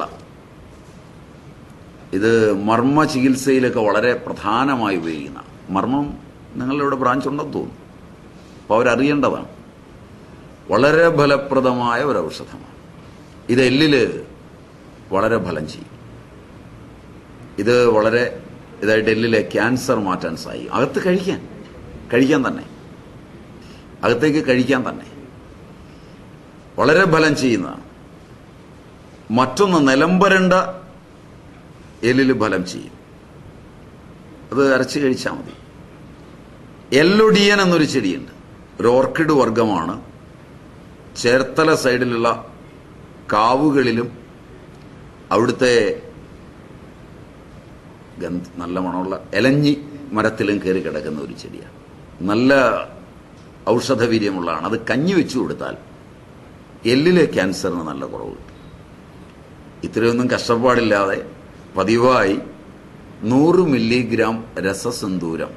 ഇത് മർമ്മ ചികിത്സയിലൊക്കെ വളരെ പ്രധാനമായി ഉപയോഗിക്കുന്ന മർമ്മം നിങ്ങളുടെ ഇവിടെ ബ്രാഞ്ച് ഉണ്ടെന്ന് തോന്നുന്നു അപ്പോൾ അവരറിയേണ്ടതാണ് വളരെ ഫലപ്രദമായ ഒരു ഔഷധമാണ് ഇത് എല്ലില് വളരെ ഫലം ചെയ്യും ഇത് വളരെ ഇതായിട്ട് എല്ലിലെ ക്യാൻസർ മാറ്റാൻ സഹായിക്കും അകത്ത് കഴിക്കാൻ കഴിക്കാൻ തന്നെ അകത്തേക്ക് കഴിക്കാൻ തന്നെ വളരെ ഫലം ചെയ്യുന്നതാണ് മറ്റൊന്ന് നിലംപരണ്ട എല്ലിൽ ഫലം ചെയ്യും അത് അരച്ച് കഴിച്ചാൽ മതി എല്ലൊടിയൻ എന്നൊരു ചെടിയുണ്ട് ഒരു ഓർക്കിഡ് വർഗമാണ് ചേർത്തല സൈഡിലുള്ള കാവുകളിലും അവിടുത്തെ ഗന്ധ നല്ല മണമുള്ള എലഞ്ഞി മരത്തിലും കയറി കിടക്കുന്ന ഒരു ചെടിയാണ് നല്ല ഔഷധവീര്യമുള്ളതാണ് അത് കഞ്ഞി വെച്ചു കൊടുത്താൽ എല്ലിലെ ക്യാൻസറിന് നല്ല കുറവ് കിട്ടും ഇത്രയൊന്നും കഷ്ടപ്പാടില്ലാതെ പതിവായി നൂറ് മില്ലിഗ്രാം രസസിന്ദൂരം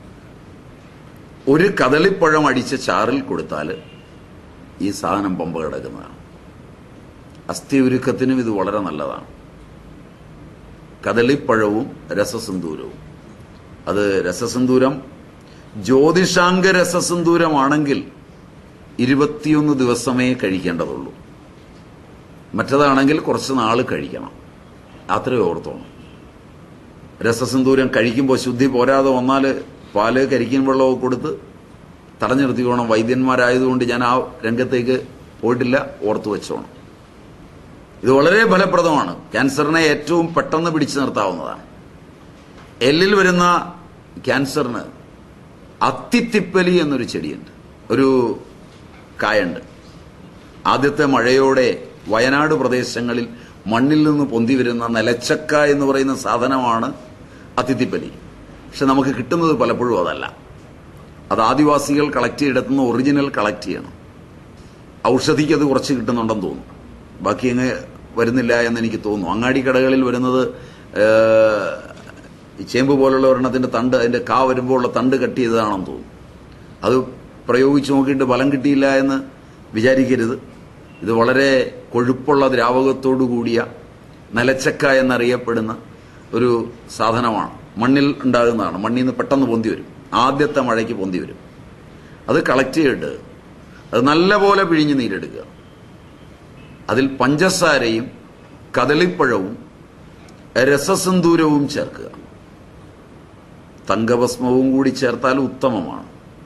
ഒരു കദളിപ്പഴം അടിച്ച ചാറിൽ കൊടുത്താൽ ഈ സാധനം പമ്പ കിടക്കുന്നതാണ് അസ്ഥി ഉരുക്കത്തിനും ഇത് വളരെ നല്ലതാണ് കദളിപ്പഴവും രസസിന്ദൂരവും അത് രസസിന്ദൂരം ജ്യോതിഷാംഗ രസസിന്ദൂരമാണെങ്കിൽ ഇരുപത്തിയൊന്ന് ദിവസമേ കഴിക്കേണ്ടതുള്ളൂ മറ്റതാണെങ്കിൽ കുറച്ച് നാൾ കഴിക്കണം അത്രയും ഓർത്തോണം രസസിന്ദൂരം കഴിക്കുമ്പോൾ ശുദ്ധി പോരാതെ വന്നാൽ പാല് കരിക്കിൻ വെള്ളമൊക്കെ കൊടുത്ത് തടഞ്ഞു നിർത്തിക്കോണം വൈദ്യന്മാരായതുകൊണ്ട് ഞാൻ ആ രംഗത്തേക്ക് പോയിട്ടില്ല ഓർത്തു വെച്ചോണം ഇത് വളരെ ഫലപ്രദമാണ് ക്യാൻസറിനെ ഏറ്റവും പെട്ടെന്ന് പിടിച്ചു നിർത്താവുന്നതാണ് എല്ലിൽ വരുന്ന ക്യാൻസറിന് അത്തിത്തിപ്പലി എന്നൊരു ചെടിയുണ്ട് ഒരു കായുണ്ട് ആദ്യത്തെ മഴയോടെ വയനാട് പ്രദേശങ്ങളിൽ മണ്ണിൽ നിന്ന് പൊന്തി വരുന്ന നിലച്ചക്ക എന്ന് പറയുന്ന സാധനമാണ് അത്തിത്തിപ്പലി പക്ഷെ നമുക്ക് കിട്ടുന്നത് പലപ്പോഴും അതല്ല അത് ആദിവാസികൾ കളക്ട് ചെയ്തെടുത്തുന്ന ഒറിജിനൽ കളക്ട് ചെയ്യണം ഔഷധിക്ക് അത് കുറച്ച് കിട്ടുന്നുണ്ടെന്ന് തോന്നുന്നു ബാക്കി അങ്ങ് വരുന്നില്ല എന്ന് എനിക്ക് തോന്നുന്നു അങ്ങാടി കടകളിൽ വരുന്നത് ഏഹ്, ഈ ചേമ്പ് പോലുള്ള ഒരെണ്ണത്തിന്റെ തണ്ട് അതിന്റെ കാ വരുമ്പോൾ ഉള്ള തണ്ട് കട്ട് ചെയ്തതാണെന്ന് തോന്നുന്നു അത് പ്രയോഗിച്ച് നോക്കിയിട്ട് ഫലം കിട്ടിയില്ല എന്ന് വിചാരിക്കരുത് ഇത് വളരെ കൊഴുപ്പുള്ള ദ്രാവകത്തോടു കൂടിയ നിലച്ചക്ക എന്നറിയപ്പെടുന്ന ഒരു സാധനമാണ് മണ്ണിൽ ഉണ്ടാകുന്നതാണ് മണ്ണിൽ നിന്ന് പെട്ടെന്ന് പൊന്തി വരും ആദ്യത്തെ മഴയ്ക്ക് പൊന്തി വരും അത് കളക്ട് ചെയ്തിട്ട് അത് നല്ലപോലെ പിഴിഞ്ഞ് നീരെടുക്കുക അതിൽ പഞ്ചസാരയും കദളിപ്പഴവും രസസിന്ദൂരവും ചേർക്കുക തങ്കഭസ്മവും കൂടി ചേർത്താൽ ഉത്തമമാണ്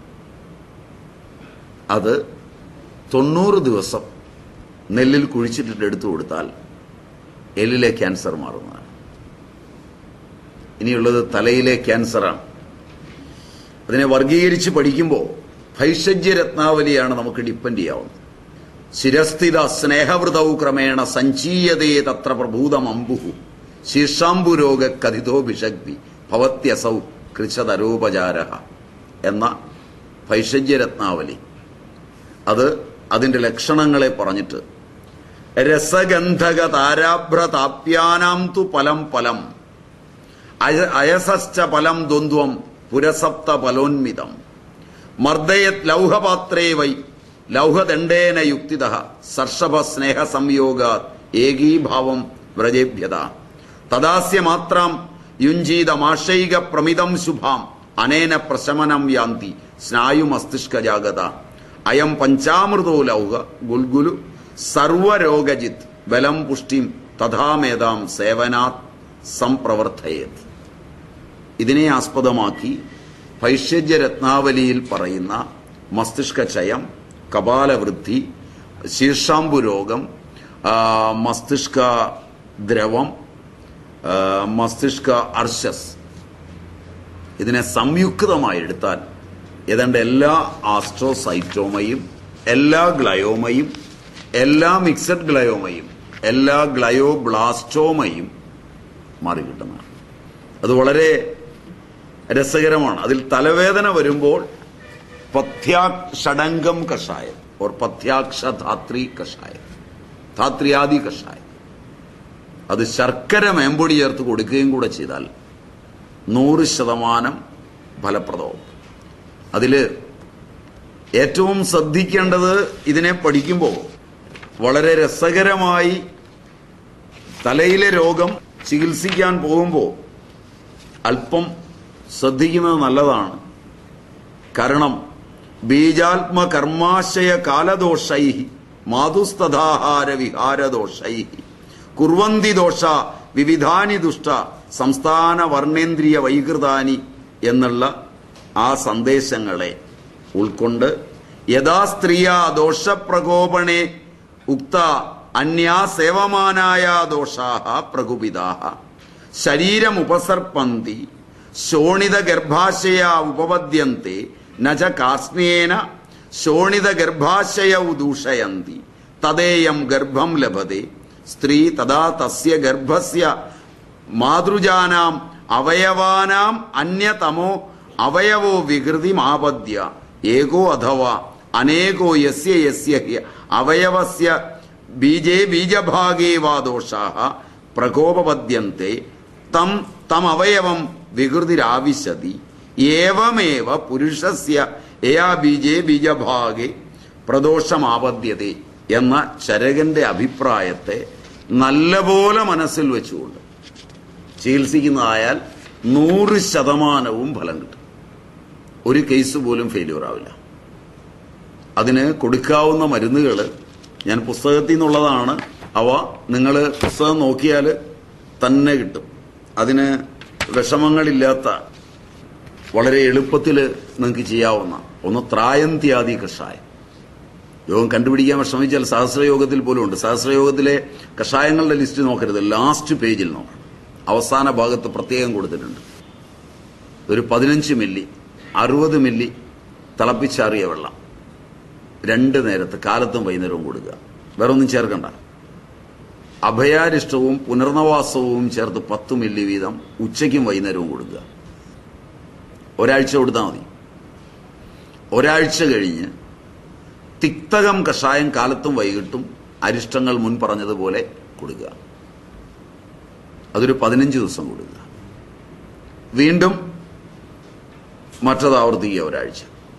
അത് തൊണ്ണൂറ് ദിവസം നെല്ലിൽ കുഴിച്ചിട്ടിട്ട് എടുത്തു കൊടുത്താൽ എല്ലിലെ ക്യാൻസർ മാറുന്നതാണ് ഇനിയുള്ളത് തലയിലെ ക്യാൻസറാണ് അതിനെ വർഗീകരിച്ച് പഠിക്കുമ്പോൾ ഭൈഷജ്യരത്നാവലിയാണ് നമുക്ക് ഡിപ്പെൻഡ് ചെയ്യാവുന്നത് ശിരസ്ഥിത സ്നേഹവൃതൗ ക്രമേണ സഞ്ചീയതേ തത്ര പ്രഭൂതം അമ്പുഹു ശീർഷാംബുരോഗ കഥിതോ വിഷഗ്തി ഭവത്യസൗ കൃശതരോപചാര എന്ന ഭൈഷജ്യരത്നാവലി അത് അതിന്റെ ലക്ഷണങ്ങളെ പറഞ്ഞിട്ട് രസഗന്ധക താരാഭ്ര താപ്യാനാം തു പലം പലം അയ- അയസശ്ച പലം ദ്വന്ദ്വം പുരസപ്ത ഫലോന്മിതം മർദ്ദയത് ലൗഹപാത്രേ വൈ ലൗഹദണ്ഡേന യുക്തിത സർഷഭ സ്നേഹ സംയോഗാത് ഏകീഭാവം വ്രജേഭ്യത തദാസ്യ മാത്രം യുഞ്ജീതമാശൈക പ്രമിതം ശുഭാം അനേന പ്രശമനം യാന്തി സ്നായു മസ്തിഷ്ക ജാഗത അയം പഞ്ചാമൃതോ ലൗഹ ഗുൽഗുലു സർവരോഗജിത് ബലം പുഷ്ടിം തഥാമേതാം സേവനാത് സംപ്രവർത്തയത് ഇതിനെ ആസ്പദമാക്കി ഭൈഷ്യജ്യരത്നാവലിയിൽ പറയുന്ന മസ്തിഷ്കക്ഷയം കപാലവൃദ്ധി ശീർഷാംബു രോഗം ആ, മസ്തിഷ്ക ദ്രവം ആ, മസ്തിഷ്ക അർശസ് ഇതിനെ സംയുക്തമായി എടുത്താൽ ഏതാണ്ട് എല്ലാ ആസ്ട്രോസൈറ്റോമയും എല്ലാ ഗ്ലയോമയും എല്ലാ മിക്സഡ് ഗ്ലയോമയും എല്ലാ ഗ്ലയോബ്ലാസ്റ്റോമയും മാറിക്കിട്ടുന്നതാണ് അത് വളരെ രസകരമാണ് അതിൽ തലവേദന വരുമ്പോൾ പഥ്യാക് ഷഡംഗം കഷായം ഓർ പഥ്യാക്ഷ ധാത്രി കഷായം ധാത്രിയാദി കഷായം അത് ശർക്കര മേമ്പൊടി ചേർത്ത് കൊടുക്കുകയും കൂടെ ചെയ്താൽ നൂറ് ശതമാനം ഫലപ്രദവും അതിൽ ഏറ്റവും ശ്രദ്ധിക്കേണ്ടത് ഇതിനെ പഠിക്കുമ്പോൾ വളരെ രസകരമായി തലയിലെ രോഗം ചികിത്സിക്കാൻ പോകുമ്പോൾ അല്പം ശ്രദ്ധിക്കുന്നത് നല്ലതാണ് കാരണം ബീജാത്മ കർമാശയ കാലദോഷൈ മാതുസ്തഥാഹാര വിഹാരദോഷൈ കുർവന്തി ദോഷ വിവിധാനി ദുഷ്ട സംസ്ഥാന വർണ്ണേന്ദ്രിയ വൈകൃതാനി എന്നുള്ള ആ സന്ദേശങ്ങളെ ഉൾക്കൊണ്ട് യഥാ സ്ത്രീയ ദോഷപ്രകോപണേ ഉക്ത അന്യാ സേവമാനായ ദോഷാഹ പ്രകുപിതാഹ ശരീരമുപസർപ്പന്തി ശോണിത ഗർഭാശയ ഉപപദ്യന്തെ നച കാസ്നേന ശോണിത ഗർഭാശയ ദൂഷയന്തി തദേയം ഗർഭം ലഭത്തെ സ്ത്രീ തഥാ തസ്യ ഗർഭസ്യ മാതൃജാനാം അവയവാനാം അന്യതമോ അവയവോ വികൃതിമാപദ്യ ഏകോ അഥവാ അനേകോ യസ്യ യസ്യ ഹി അവയവസ്യ ബീജേ ബീജഭാഗേ വാ ദോഷാः പ്രകോപപദ്യന്തെ തം തം അവയവം വികൃതിരാവിശതി ഏവമേവ പുരുഷസ്യ ഏയാ ബീജേ ബീജഭാഗേ പ്രദോഷമാപദ്യത്തെ എന്ന ചരകന്റെ അഭിപ്രായത്തെ നല്ലപോലെ മനസ്സിൽ വെച്ചുകൊണ്ട് ചികിത്സിക്കുന്നതായാൽ നൂറ് ശതമാനവും ഫലം കിട്ടും ഒരു കേസ് പോലും ഫെയില്യൂർ ആവില്ല അതിന് കൊടുക്കാവുന്ന മരുന്നുകൾ ഞാൻ പുസ്തകത്തിൽ നിന്നുള്ളതാണ് അവ നിങ്ങൾ പുസ്തകം നോക്കിയാൽ തന്നെ കിട്ടും അതിന് വിഷമങ്ങളില്ലാത്ത വളരെ എളുപ്പത്തിൽ നിങ്ങൾക്ക് ചെയ്യാവുന്ന ഒന്ന് ത്രായന്ത്യാദി കഷായം യോഗം കണ്ടുപിടിക്കാൻ ശ്രമിച്ചാൽ സഹസ്രയോഗത്തിൽ പോലും ഉണ്ട് സഹസ്രയോഗത്തിലെ കഷായങ്ങളുടെ ലിസ്റ്റ് നോക്കരുത് ലാസ്റ്റ് പേജിൽ നോക്കണം അവസാന ഭാഗത്ത് പ്രത്യേകം കൊടുത്തിട്ടുണ്ട് ഒരു പതിനഞ്ച് മില്ലി അറുപത് മില്ലി തിളപ്പിച്ചാറിയ വെള്ളം രണ്ട് നേരത്ത് കാലത്തും വൈകുന്നേരവും കൊടുക്കുക വേറെ ഒന്നും ചേർക്കണ്ട അഭയാരിഷ്ടവും പുനർനവാസവും ചേർത്ത് പത്ത് മില്ലി വീതം ഉച്ചയ്ക്കും വൈകുന്നേരവും കൊടുക്കുക ഒരാഴ്ച കൊടുത്താൽ മതി ഒരാഴ്ച കഴിഞ്ഞ് തിക്തകം കഷായം കാലത്തും വൈകിട്ടും അരിഷ്ടങ്ങൾ മുൻ പറഞ്ഞതുപോലെ കൊടുക്കുക അതൊരു പതിനഞ്ച് ദിവസം കൊടുക്കുക വീണ്ടും മറ്റത് ആവർത്തിക്കുക ഒരാഴ്ച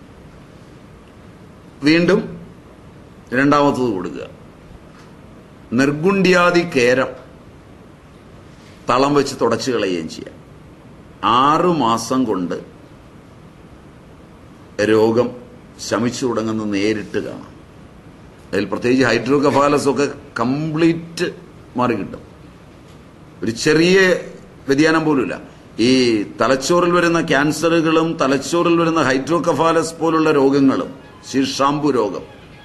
വീണ്ടും രണ്ടാമത്തത് കൊടുക്കുക നിർഗുണ്ട്യാദി കേരം തളം വെച്ച് തുടച്ചു കളയുകയും ചെയ്യാം ആറു മാസം കൊണ്ട് രോഗം ശമിച്ചു തുടങ്ങുന്ന നേരിട്ട് കാണാം അതിൽ പ്രത്യേകിച്ച് ഹൈഡ്രോകഫാലസ് ഒക്കെ കംപ്ലീറ്റ് മാറി കിട്ടും ഒരു ചെറിയ വ്യതിയാനം പോലുമില്ല ഈ തലച്ചോറിൽ വരുന്ന ക്യാൻസറുകളും തലച്ചോറിൽ വരുന്ന ഹൈഡ്രോകഫാലസ് പോലുള്ള രോഗങ്ങളും ശീർഷാമ്പു രോഗം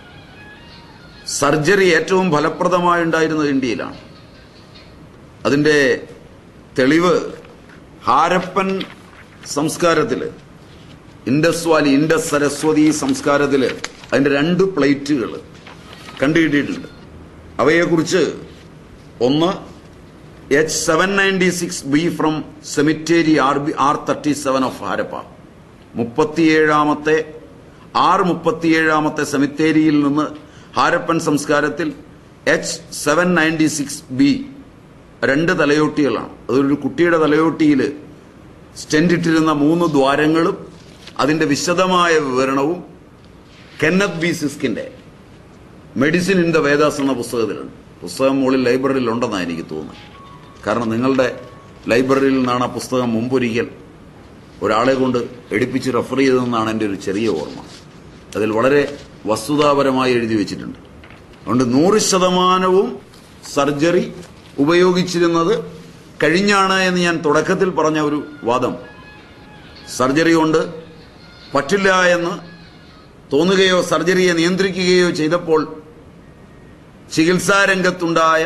സർജറി ഏറ്റവും ഫലപ്രദമായി ഉണ്ടായിരുന്നത് ഇന്ത്യയിലാണ് അതിന്റെ തെളിവ് ഹാരപ്പൻ സംസ്കാരത്തിൽ ഇൻഡസ് വാലി ഇൻഡസ് സരസ്വതി സംസ്കാരത്തിൽ അതിന്റെ രണ്ട് പ്ലേറ്റുകൾ കണ്ടുകിട്ടിയിട്ടുണ്ട് അവയെക്കുറിച്ച് ഒന്ന് H seven ninety six B from cemetery R B R thirty seven of Harappa മുപ്പത്തിയേഴാമത്തെ ആർ മുപ്പത്തിയേഴാമത്തെ സെമിത്തേരിയിൽ നിന്ന് ഹാരപ്പൻ സംസ്കാരത്തിൽ H seven ninety six B രണ്ട് തലയോട്ടികളാണ് അതൊരു കുട്ടിയുടെ തലയോട്ടിയിൽ സ്റ്റെന്റ് ഇട്ടിരുന്ന മൂന്ന് ദ്വാരങ്ങളും അതിന്റെ വിശദമായ വിവരണവും കെന്നത്ത് ബി സിസ്കിന്റെ മെഡിസിൻ ഇൻ ദ വേദാസ് എന്ന പുസ്തകത്തിലുണ്ട് പുസ്തകം മുകളിൽ ലൈബ്രറിയിൽ ഉണ്ടെന്നാണ് എനിക്ക് തോന്നുന്നത് കാരണം നിങ്ങളുടെ ലൈബ്രറിയിൽ നിന്നാണ് ആ പുസ്തകം മുമ്പൊരിക്കൽ ഒരാളെ കൊണ്ട് എടുപ്പിച്ച് റെഫർ ചെയ്തതെന്നാണ് എൻ്റെ ഒരു ചെറിയ ഓർമ്മ അതിൽ വളരെ വസ്തുതാപരമായി എഴുതി വെച്ചിട്ടുണ്ട് അതുകൊണ്ട് നൂറ് ശതമാനവും സർജറി ഉപയോഗിച്ചിരുന്നത് കഴിഞ്ഞാണ് എന്ന് ഞാൻ തുടക്കത്തിൽ പറഞ്ഞ ഒരു വാദം സർജറി കൊണ്ട് പറ്റില്ല എന്ന് തോന്നുകയോ സർജറിയെ നിയന്ത്രിക്കുകയോ ചെയ്തപ്പോൾ ചികിത്സാ രംഗത്തുണ്ടായ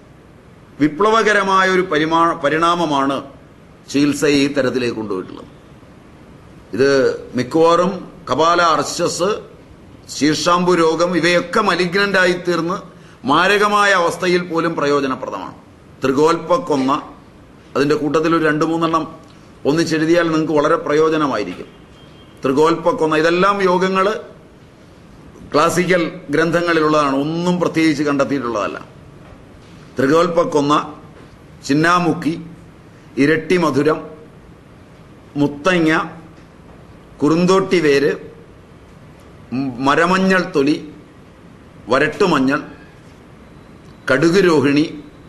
വിപ്ലവകരമായ ഒരു പരിമാ പരിണാമമാണ് ചികിത്സയെ ഈ തരത്തിലേക്ക് കൊണ്ടുപോയിട്ടുള്ളത് ഇത് മിക്കവാറും കപാല അർശസ് ശീർഷാമ്പു രോഗം ഇവയൊക്കെ മലിഗ്നന്റ് ആയി തീർന്ന് മാരകമായ അവസ്ഥയിൽ പോലും പ്രയോജനപ്രദമാണ് ത്രികോൽപ്പക്കൊന്ന അതിന്റെ കൂട്ടത്തിൽ ഒരു രണ്ട് മൂന്നെണ്ണം ഒന്നിച്ചെഴുതിയാൽ നിങ്ങൾക്ക് വളരെ പ്രയോജനമായിരിക്കും ത്രികോൽപ്പക്കൊന്ന ഇതെല്ലാം യോഗങ്ങൾ ക്ലാസിക്കൽ ഗ്രന്ഥങ്ങളിലുള്ളതാണ് ഒന്നും പ്രത്യേകിച്ച് കണ്ടെത്തിയിട്ടുള്ളതല്ല ത്രികോൽപ്പക്കൊന്ന ചിന്നാമുക്കി ഇരട്ടി മധുരം മുത്തങ്ങ കുറുന്തോട്ടി വേര് മ- മരമഞ്ഞൾ തൊലി വരട്ടുമഞ്ഞൾ കടുക് രോഹിണി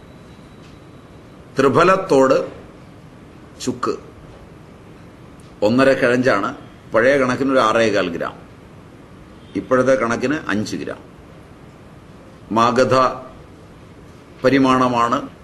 ത്രിഫലത്തോട് ചുക്ക് ഒന്നര കിഴഞ്ചാണ് പഴയ കണക്കിന് ഒരു ആറേകാൽ ഗ്രാം ഇപ്പോഴത്തെ കണക്കിന് അഞ്ച് ഗ്രാം മാഗധ പരിമാണമാണ്